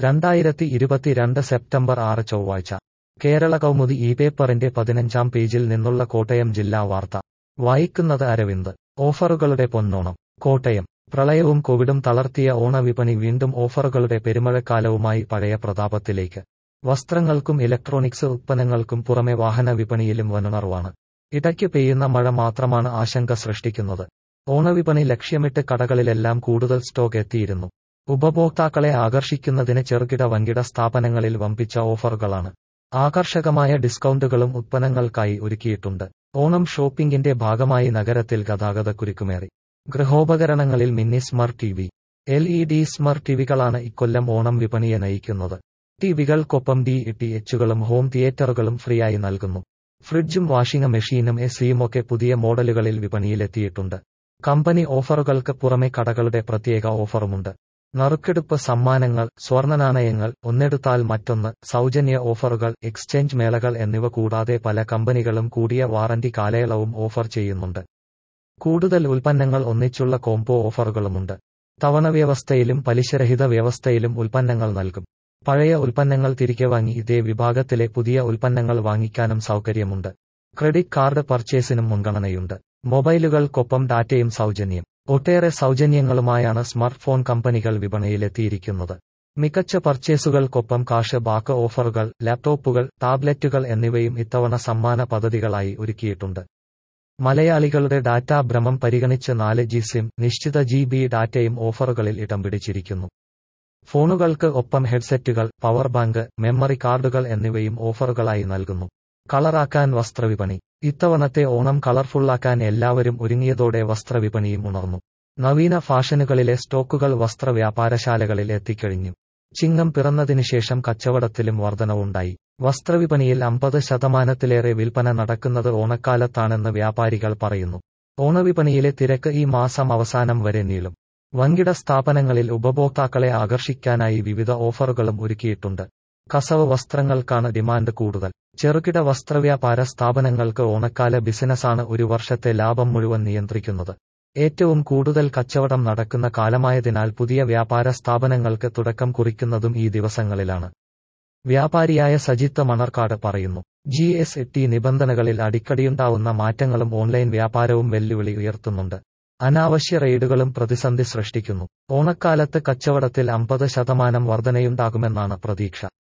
രണ്ടായിരത്തി ഇരുപത്തിരണ്ട് സെപ്റ്റംബർ ആറ് ചൊവ്വാഴ്ച കേരള കൗമുദി ഈ പേപ്പറിന്റെ പതിനഞ്ചാം പേജിൽ നിന്നുള്ള കോട്ടയം ജില്ലാ വാർത്ത വായിക്കുന്നത് അരവിന്ദ് ഓഫറുകളുടെ പൊന്നോണം കോട്ടയം പ്രളയവും കോവിഡും തളർത്തിയ ഓണവിപണി വീണ്ടും ഓഫറുകളുടെ പെരുമഴക്കാലവുമായി പഴയ പ്രതാപത്തിലേക്ക് വസ്ത്രങ്ങൾക്കും ഇലക്ട്രോണിക്സ് ഉത്പന്നങ്ങൾക്കും പുറമെ വാഹന വിപണിയിലും വനുണർവാണ് ഇടയ്ക്ക് പെയ്യുന്ന മഴ മാത്രമാണ് ആശങ്ക സൃഷ്ടിക്കുന്നത് ഓണവിപണി ലക്ഷ്യമിട്ട് കടകളിലെല്ലാം കൂടുതൽ സ്റ്റോക്ക് എത്തിയിരുന്നു ഉപഭോക്താക്കളെ ആകർഷിക്കുന്നതിന് ചെറുകിട വൻകിട സ്ഥാപനങ്ങളിൽ വമ്പിച്ച ഓഫറുകളാണ് ആകർഷകമായ ഡിസ്കൗണ്ടുകളും ഉത്പന്നങ്ങൾക്കായി ഒരുക്കിയിട്ടുണ്ട് ഓണം ഷോപ്പിംഗിന്റെ ഭാഗമായി നഗരത്തിൽ ഗതാഗതക്കുരുക്കുമേറി ഗൃഹോപകരണങ്ങളിൽ മിന്നി smart T V L E D smart ടിവികളാണ് ഇക്കൊല്ലം ഓണം വിപണിയെ നയിക്കുന്നത് ടിവികൾക്കൊപ്പം ഡി ടി എച്ചുകളും ഹോം തിയേറ്ററുകളും ഫ്രീയായി നൽകുന്നു ഫ്രിഡ്ജും വാഷിംഗ് മെഷീനും എ സിയുമൊക്കെ പുതിയ മോഡലുകളിൽ വിപണിയിലെത്തിയിട്ടുണ്ട് കമ്പനി ഓഫറുകൾക്ക് പുറമെ കടകളുടെ പ്രത്യേക ഓഫറുമുണ്ട് നറുക്കെടുപ്പ് സമ്മാനങ്ങൾ സ്വർണ്ണനാണയങ്ങൾ ഒന്നെടുത്താൽ മറ്റൊന്ന് സൗജന്യ ഓഫറുകൾ എക്സ്ചേഞ്ച് മേളകൾ എന്നിവ കൂടാതെ പല കമ്പനികളും കൂടിയ വാറന്റി കാലയളവും ഓഫർ ചെയ്യുന്നുണ്ട് കൂടുതൽ ഉൽപ്പന്നങ്ങൾ ഒന്നിച്ചുള്ള കോംബോ ഓഫറുകളുമുണ്ട് തവണ വ്യവസ്ഥയിലും പലിശരഹിത വ്യവസ്ഥയിലും ഉൽപ്പന്നങ്ങൾ നൽകും പഴയ ഉൽപ്പന്നങ്ങൾ തിരികെ വാങ്ങി ഇതേ വിഭാഗത്തിലെ പുതിയ ഉൽപ്പന്നങ്ങൾ വാങ്ങിക്കാനും സൗകര്യമുണ്ട് ക്രെഡിറ്റ് കാർഡ് പർച്ചേസിനും മുൻഗണനയുണ്ട് മൊബൈലുകൾക്കൊപ്പം ഡാറ്റയും സൗജന്യം ഒട്ടേറെ സൗജന്യങ്ങളുമായാണ് സ്മാർട്ട് ഫോൺ കമ്പനികൾ വിപണിയിലെത്തിയിരിക്കുന്നത് മികച്ച പർച്ചേസുകൾക്കൊപ്പം കാഷ് ബാക്ക് ഓഫറുകൾ ലാപ്ടോപ്പുകൾ ടാബ്ലറ്റുകൾ എന്നിവയും ഇത്തവണ സമ്മാന പദ്ധതികളായി ഒരുക്കിയിട്ടുണ്ട് മലയാളികളുടെ ഡാറ്റാ ഭ്രമം പരിഗണിച്ച് നാല് ജി സിം നിശ്ചിത ജി ബി ഡാറ്റയും ഓഫറുകളിൽ ഇടം പിടിച്ചിരിക്കുന്നു ഫോണുകൾക്ക് ഒപ്പം ഹെഡ്സെറ്റുകൾ പവർ ബാങ്ക് മെമ്മറി കാർഡുകൾ എന്നിവയും ഓഫറുകളായി നൽകുന്നു കളറാക്കാൻ വസ്ത്രവിപണി ഇത്തവണത്തെ ഓണം കളർഫുള്ളാക്കാൻ എല്ലാവരും ഒരുങ്ങിയതോടെ വസ്ത്രവിപണിയും ഉണർന്നു നവീന ഫാഷനുകളിലെ സ്റ്റോക്കുകൾ വസ്ത്ര വ്യാപാരശാലകളിൽ എത്തിക്കഴിഞ്ഞു ചിങ്ങം പിറന്നതിനു ശേഷം കച്ചവടത്തിലും വർധനവുണ്ടായി വസ്ത്രവിപണിയിൽ അമ്പത് ശതമാനത്തിലേറെ വിൽപ്പന നടക്കുന്നത് ഓണക്കാലത്താണെന്ന് വ്യാപാരികൾ പറയുന്നു ഓണവിപണിയിലെ തിരക്ക് ഈ മാസം അവസാനം വരെ നീളും വൻകിട സ്ഥാപനങ്ങളിൽ ഉപഭോക്താക്കളെ ആകർഷിക്കാനായി വിവിധ ഓഫറുകളും ഒരുക്കിയിട്ടുണ്ട് കസവ് വസ്ത്രങ്ങൾക്കാണ് ഡിമാൻഡ് കൂടുതൽ ചെറുകിട വസ്ത്രവ്യാപാര സ്ഥാപനങ്ങൾക്ക് ഓണക്കാല ബിസിനസ്സാണ് ഒരു വർഷത്തെ ലാഭം മുഴുവൻ നിയന്ത്രിക്കുന്നത് ഏറ്റവും കൂടുതൽ കച്ചവടം നടക്കുന്ന കാലമായതിനാൽ പുതിയ വ്യാപാര സ്ഥാപനങ്ങൾക്ക് തുടക്കം കുറിക്കുന്നതും ഈ ദിവസങ്ങളിലാണ് വ്യാപാരിയായ സജിത്ത് മണർക്കാട് പറയുന്നു ജി എസ് ടി നിബന്ധനകളിൽ അടിക്കടിയുണ്ടാവുന്ന മാറ്റങ്ങളും ഓൺലൈൻ വ്യാപാരവും വെല്ലുവിളി ഉയർത്തുന്നുണ്ട് അനാവശ്യ റെയ്ഡുകളും പ്രതിസന്ധി സൃഷ്ടിക്കുന്നു ഓണക്കാലത്ത് കച്ചവടത്തിൽ അമ്പത് ശതമാനം വർധനയുണ്ടാകുമെന്നാണ് പ്രതീക്ഷ